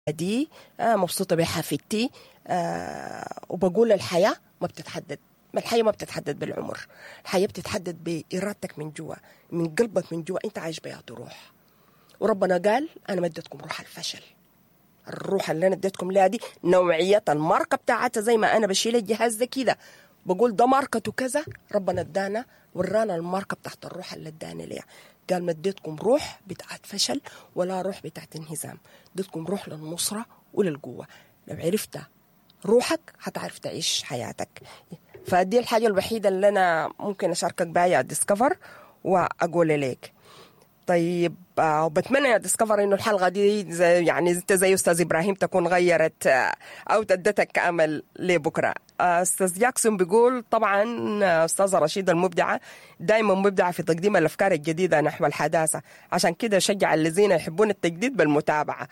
دي آه مبسوطة بحفيدتي آه وبقول الحياة ما بتتحدد الحياة ما بتتحدد بالعمر الحياة بتتحدد بإرادتك من جوا من قلبك من جوا أنت عايش بها روح وربنا قال أنا ما اديتكم روح الفشل الروح اللي أنا اديتكم لها دي نوعية الماركة بتاعتها زي ما أنا بشيل الجهاز ده كده بقول ده ماركته كذا ربنا ادانا ورانا الماركة بتاعت الروح اللي ادانا ليها قال ما اديتكم روح بتاعت فشل ولا روح بتاعت انهزام اديتكم روح للنصرة وللقوة لو عرفت روحك هتعرف تعيش حياتك فدي الحاجة الوحيدة اللي أنا ممكن أشاركك بها يا ديسكفر وأقول لك طيب آه، وبتمنى يا ديسكفر انه الحلقه دي زي يعني انت زي استاذ ابراهيم تكون غيرت آه، او تدتك امل لبكره آه، استاذ جاكسون بيقول طبعا آه، استاذه رشيده المبدعه دائما مبدعه في تقديم الافكار الجديده نحو الحداثه عشان كده شجع الذين يحبون التجديد بالمتابعه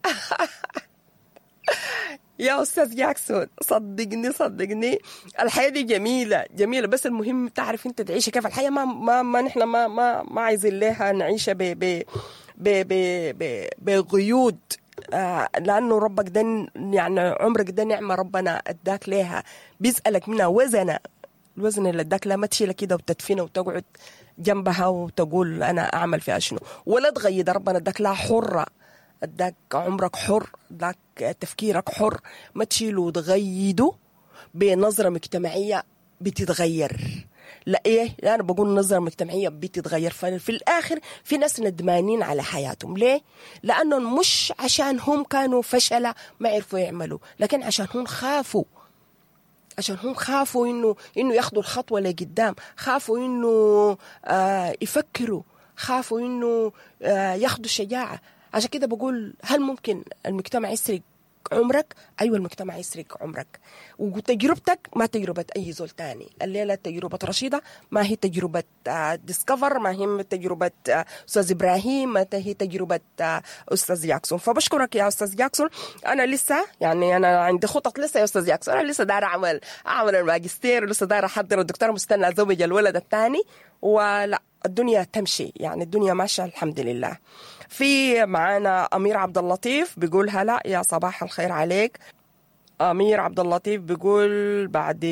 يا استاذ جاكسون صدقني صدقني الحياه دي جميله جميله بس المهم تعرف انت تعيش كيف الحياه ما ما, ما نحن ما ما ما عايزين لها نعيشها ب ب ب ب ب بقيود آه لانه ربك ده يعني عمرك ده نعمه ربنا اداك لها بيسالك منها وزنها الوزن اللي اداك لا ما تشيلها كده وتدفنها وتقعد جنبها وتقول انا اعمل فيها شنو ولا تغيد ربنا اداك لها حره اداك عمرك حر اداك تفكيرك حر ما تشيله وتغيده بنظرة مجتمعية بتتغير لا ايه لا انا بقول نظرة مجتمعية بتتغير ففي الاخر في ناس ندمانين على حياتهم ليه لانهم مش عشان هم كانوا فشلة ما عرفوا يعملوا لكن عشان هم خافوا عشان هم خافوا انه انه ياخذوا الخطوه لقدام خافوا انه آه يفكروا خافوا انه آه ياخذوا الشجاعه عشان كده بقول هل ممكن المجتمع يسرق عمرك ايوه المجتمع يسرق عمرك وتجربتك ما تجربه اي زول تاني الليله تجربه رشيده ما هي تجربه آه، ديسكفر ما هي تجربه آه، استاذ ابراهيم ما هي تجربه آه، استاذ جاكسون فبشكرك يا استاذ جاكسون انا لسه يعني انا عندي خطط لسه يا استاذ جاكسون انا لسه داير اعمل اعمل الماجستير ولسه داير احضر الدكتور مستنى ازوج الولد الثاني ولا الدنيا تمشي يعني الدنيا ماشيه الحمد لله في معانا امير عبد اللطيف بيقول هلا يا صباح الخير عليك امير عبد اللطيف بيقول بعد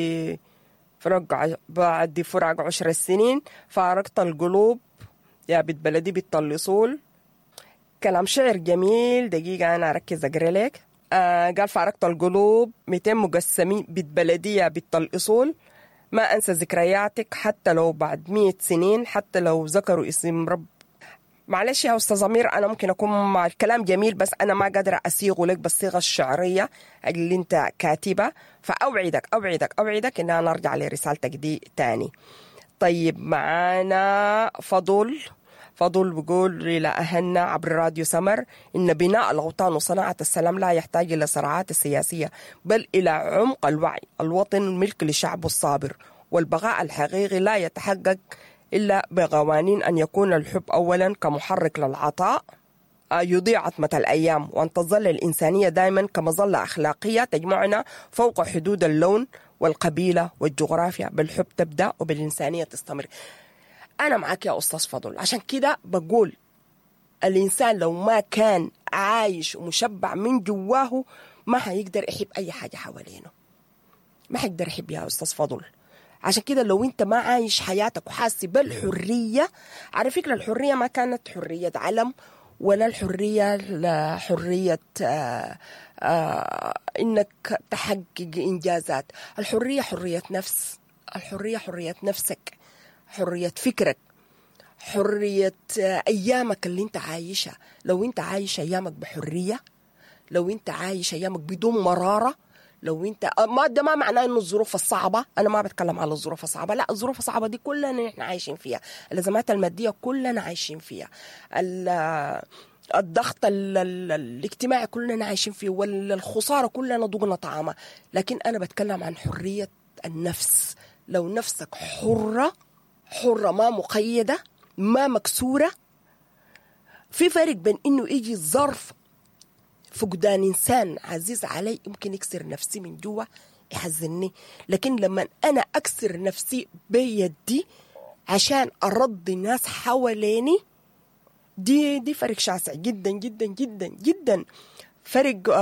فرق ع- بعد فرق عشر سنين فارقت القلوب يا بنت بلدي بنت الأصول كلام شعر جميل دقيقة أنا أركز أقرأ لك آه قال فارقت القلوب 200 مقسمين بنت بلدي يا بنت الأصول ما أنسى ذكرياتك حتى لو بعد مية سنين حتى لو ذكروا اسم رب معلش يا استاذ امير انا ممكن اكون مع الكلام جميل بس انا ما قادره اسيغه لك بالصيغه الشعريه اللي انت كاتبه فاوعدك اوعدك اوعدك ان انا ارجع لرسالتك دي تاني طيب معانا فضل فضل بيقول إلى أهلنا عبر راديو سمر إن بناء الأوطان وصناعة السلام لا يحتاج إلى صراعات السياسية بل إلى عمق الوعي الوطن ملك للشعب الصابر والبقاء الحقيقي لا يتحقق إلا بقوانين أن يكون الحب أولا كمحرك للعطاء آه، يضيع عتمة الأيام وأن تظل الإنسانية دائما كمظلة أخلاقية تجمعنا فوق حدود اللون والقبيلة والجغرافيا بالحب تبدأ وبالإنسانية تستمر أنا معك يا أستاذ فضل عشان كده بقول الإنسان لو ما كان عايش ومشبع من جواه ما هيقدر يحب أي حاجة حوالينه ما حيقدر يحب يا أستاذ فضل عشان كده لو انت ما عايش حياتك وحاسس بالحرية على فكرة الحرية ما كانت حرية علم ولا الحرية لا حرية آه آه انك تحقق انجازات الحرية حرية نفس الحرية حرية نفسك حرية فكرك حرية آه، أيامك اللي أنت عايشها لو أنت عايش أيامك بحرية لو أنت عايش أيامك بدون مرارة لو انت آه، ما ده ما معناه انه الظروف الصعبه انا ما بتكلم على الظروف الصعبه لا الظروف الصعبه دي كلنا احنا عايشين فيها الازمات الماديه كلنا عايشين فيها ال- الضغط ال- ال- الاجتماعي كلنا عايشين فيه والخساره كلنا ضغنا طعامها لكن انا بتكلم عن حريه النفس لو نفسك حره حره ما مقيده ما مكسوره في فرق بين انه يجي ظرف فقدان انسان عزيز علي يمكن يكسر نفسي من جوا يحزنني لكن لما انا اكسر نفسي بيدي عشان ارضي الناس حواليني دي دي فرق شاسع جدا جدا جدا جدا فرق